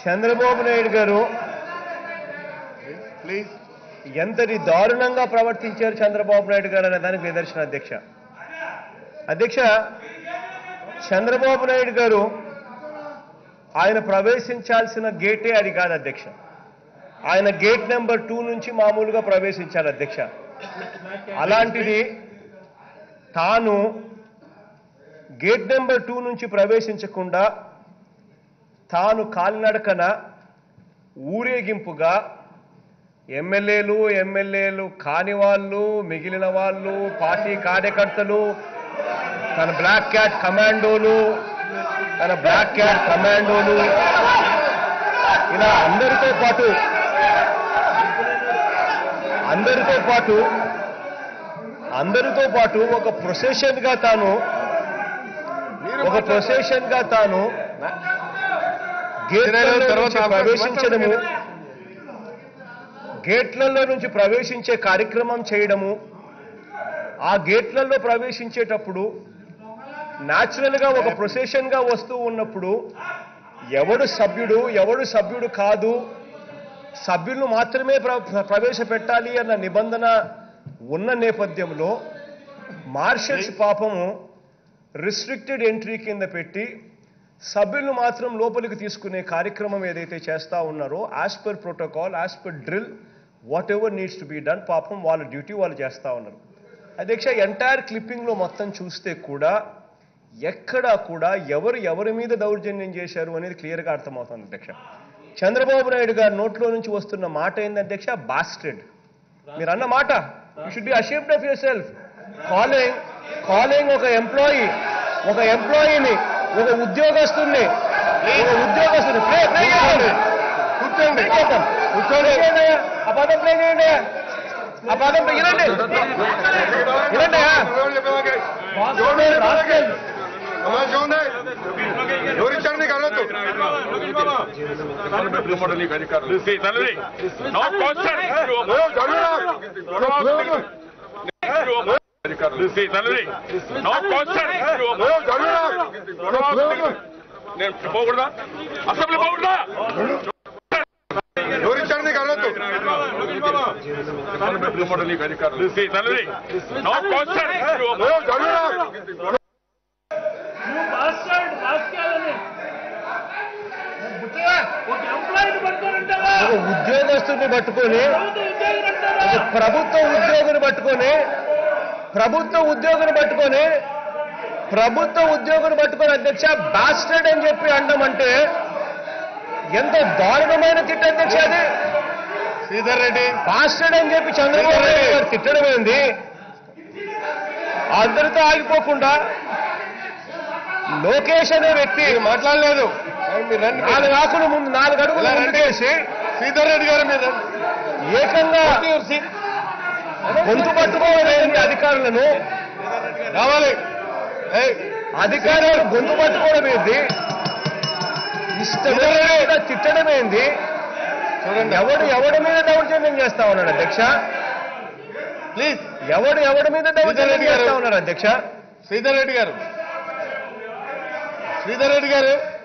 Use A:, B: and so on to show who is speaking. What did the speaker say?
A: చంద్రబాబు నాయుడు గారు
B: ప్లీజ్
A: ఎంతటి దారుణంగా ప్రవర్తించారు చంద్రబాబు నాయుడు గారు అనే దానికి నిదర్శన అధ్యక్ష అధ్యక్ష చంద్రబాబు నాయుడు గారు ఆయన ప్రవేశించాల్సిన గేటే అది కాదు అధ్యక్ష ఆయన గేట్ నెంబర్ టూ నుంచి మామూలుగా ప్రవేశించాలి అధ్యక్ష అలాంటిది తాను గేట్ నెంబర్ టూ నుంచి ప్రవేశించకుండా తాను కాలినడకన ఊరేగింపుగా ఎమ్మెల్యేలు ఎమ్మెల్యేలు కాని వాళ్ళు మిగిలిన వాళ్ళు పార్టీ కార్యకర్తలు తన బ్లాక్ క్యాట్ కమాండోలు తన బ్లాక్ క్యాట్ కమాండోలు ఇలా అందరితో పాటు అందరితో పాటు అందరితో పాటు ఒక ప్రొసెషన్ గా తాను ఒక ప్రొసెషన్ గా తాను గేట్లలో
B: తర్వాత
A: నుంచి ప్రవేశించడము
B: మాట్లాడండి.
A: గేట్లలో నుంచి ప్రవేశించే కార్యక్రమం చేయడము ఆ గేట్లలో ప్రవేశించేటప్పుడు న్యాచురల్ గా ఒక ప్రొసెషన్ గా వస్తూ ఉన్నప్పుడు ఎవడు సభ్యుడు ఎవడు సభ్యుడు కాదు సభ్యులను మాత్రమే ప్ర- ప్రవేశపెట్టాలి అన్న నిబంధన ఉన్న నేపథ్యంలో మార్షల్స్ పాపము రిస్ట్రిక్టెడ్ ఎంట్రీ కింద పెట్టి సభ్యులను మాత్రం లోపలికి తీసుకునే కార్యక్రమం ఏదైతే చేస్తా ఉన్నారో as per protocol as per drill whatever needs to be done పాపం వాళ్ళ డ్యూటీ వాళ్ళు చేస్తా ఉన్నారు అధ్యక్ష ఎంటైర్ క్లిప్పింగ్లో మొత్తం చూస్తే కూడా ఎక్కడా కూడా ఎవరు ఎవరి మీద దౌర్జన్యం చేశారు అనేది క్లియర్గా అర్థమవుతుంది అధ్యక్ష చంద్రబాబు నాయుడు గారి నోట్లో నుంచి వస్తున్న మాట ఏంది అధ్యక్ష బాస్టెడ్ మీరు అన్న మాట you should be ashamed of yourself calling calling ఒక ఎంప్లాయీ ఒక ఎంప్లాయీని ఒక ఉద్యోగస్తుని ఒక ఉద్యోగస్తుని ప్లే ప్లే చేయండి
B: కూర్చోండి
A: ప్లే చేద్దాం కూర్చోండి ఆ పదం ప్లే చేయండి ఆ పదం ప్లే- వినండి వినండి
B: ఎవరు ఇచ్చారు నీకు అనొద్దు
C: See, Tanvi, no question. See, Tanvi, no question. నేను పోకూడదా అసెంబ్లీ పోకూడదా
B: ఎవరు ఇచ్చారు నీకు అనొద్దు
C: See, Tanvi, no question.
D: Master రాజకీయాలని ఒక ఎంప్లాయీని పట్టుకోనంటావా
A: ఒక ఉద్యోగస్తుని పట్టుకొని
D: ప్రభుత్వ ఉద్యోగులు అంటారా
A: ఒక ప్రభుత్వ ఉద్యోగిని పట్టుకొని ప్రభుత్వ ఉద్యోగిని పట్టుకొని ప్రభుత్వ ఉద్యోగిని పట్టుకొని అధ్యక్ష బాస్టర్డ్ అని చెప్పి అండం అంటే ఎంత దారుణమైన తిట్ట అధ్యక్ష అది
B: శ్రీధర్ రెడ్డి
A: బాస్టర్డ్ అని చెప్పి చంద్రబాబు నాయుడు గారు తిట్టడం ఏంది అందరితో ఆగిపోకుండా లోకేష్ అనే వ్యక్తి
B: మీరు మాట్లాడలేదు మీరు రండి
A: నాలుగు ఆకులు ముందు నాలుగు అడుగులు
B: ఇలా రండి.
A: ముందుకేసి
B: శ్రీధర్ రెడ్డి గారు మీరు
A: ఏకంగా గొంతు పట్టుకోవడం అధికారులను
B: రావాలి ఏయ్,
A: అధికారులు గొంతు పట్టుకోవడం ఏంది ఇష్టమైన తిట్టడం ఏంది
B: చూడండి
A: ఎవడు ఎవడి మీద దౌర్జన్యం చేస్తా ఉన్నాడు అధ్యక్ష
B: ప్లీజ్
A: ఎవడు ఎవడి మీద దౌర్జన్యం
B: రెడ్డి గారు.
A: చేస్తా ఉన్నాడు అధ్యక్ష
B: శ్రీధర్ రెడ్డి గారు శ్రీధర్ రెడ్డి గారు